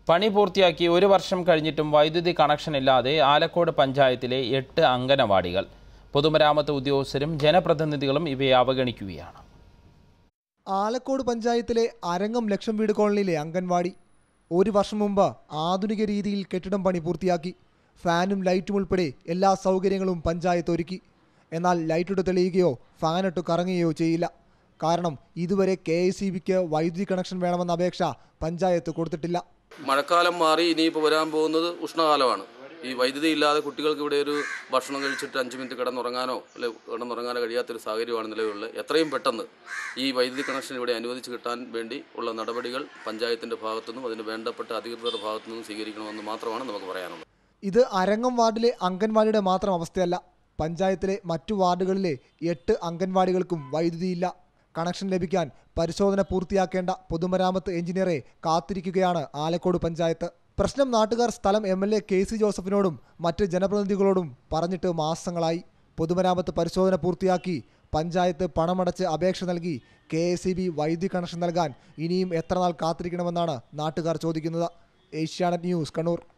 പണി പൂർത്തിയാക്കി ഒരു വർഷം കഴിഞ്ഞിട്ടും വൈദ്യുതി കണക്ഷൻ ഇല്ലാതെ ആലക്കോട് പഞ്ചായത്തിലെ എട്ട് അംഗനവാടികൾ പൊതുമരാമത്ത് ഉദ്യോഗസ്ഥരും ജനപ്രതിനിധികളും ഇവയെ അവഗണിക്കുകയാണ് ആലക്കോട് പഞ്ചായത്തിലെ അരങ്ങം ലക്ഷം വീട് കോളനിയിലെ അംഗൻവാടി ഒരു വർഷം മുമ്പ് ആധുനിക രീതിയിൽ കെട്ടിടം പണി പൂർത്തിയാക്കി ഫാനും ലൈറ്റും ഉൾപ്പെടെ എല്ലാ സൗകര്യങ്ങളും പഞ്ചായത്ത് ഒരുക്കി എന്നാൽ ലൈറ്റിട്ട് തെളിയുകയോ ഫാനിട്ട് കറങ്ങുകയോ ചെയ്യില്ല കാരണം ഇതുവരെ കെ എസ് ഇ ബിക്ക് വൈദ്യുതി കണക്ഷൻ വേണമെന്ന അപേക്ഷ പഞ്ചായത്ത് കൊടുത്തിട്ടില്ല മഴക്കാലം മാറി ഇനിയിപ്പോൾ വരാൻ പോകുന്നത് ഉഷ്ണകാലമാണ് ഈ വൈദ്യുതി ഇല്ലാതെ കുട്ടികൾക്ക് ഇവിടെ ഒരു ഭക്ഷണം കഴിച്ചിട്ട് അഞ്ച് മിനിറ്റ് കിടന്നുറങ്ങാനോ അല്ലെ കിടന്നുറങ്ങാനോ കഴിയാത്തൊരു സാഹചര്യമാണ് നിലവിലുള്ളത് എത്രയും പെട്ടെന്ന് ഈ വൈദ്യുതി കണക്ഷൻ ഇവിടെ അനുവദിച്ച് കിട്ടാൻ വേണ്ടി ഉള്ള നടപടികൾ പഞ്ചായത്തിൻ്റെ ഭാഗത്തുനിന്നും അതിന് വേണ്ടപ്പെട്ട അധികൃതരുടെ ഭാഗത്തുനിന്നും സ്വീകരിക്കണമെന്ന് മാത്രമാണ് നമുക്ക് പറയാനുള്ളത് ഇത് അരങ്ങം വാർഡിലെ അംഗൻവാടിയുടെ മാത്രം അവസ്ഥയല്ല പഞ്ചായത്തിലെ മറ്റു വാർഡുകളിലെ എട്ട് അംഗൻവാടികൾക്കും വൈദ്യുതിയില്ല കണക്ഷൻ ലഭിക്കാൻ പരിശോധന പൂർത്തിയാക്കേണ്ട പൊതുമരാമത്ത് എഞ്ചിനീയറെ കാത്തിരിക്കുകയാണ് ആലക്കോട് പഞ്ചായത്ത് പ്രശ്നം നാട്ടുകാർ സ്ഥലം M L A K C ജോസഫിനോടും മറ്റ് ജനപ്രതിനിധികളോടും പറഞ്ഞിട്ട് മാസങ്ങളായി പൊതുമരാമത്ത് പരിശോധന പൂർത്തിയാക്കി പഞ്ചായത്ത് പണമടച്ച് അപേക്ഷ നൽകി കെ എസ് ഇ ബി വൈദ്യുതി കണക്ഷൻ നൽകാൻ ഇനിയും എത്ര നാൾ കാത്തിരിക്കണമെന്നാണ് നാട്ടുകാർ ചോദിക്കുന്നത് ഏഷ്യാനെറ്റ് ന്യൂസ് കണ്ണൂർ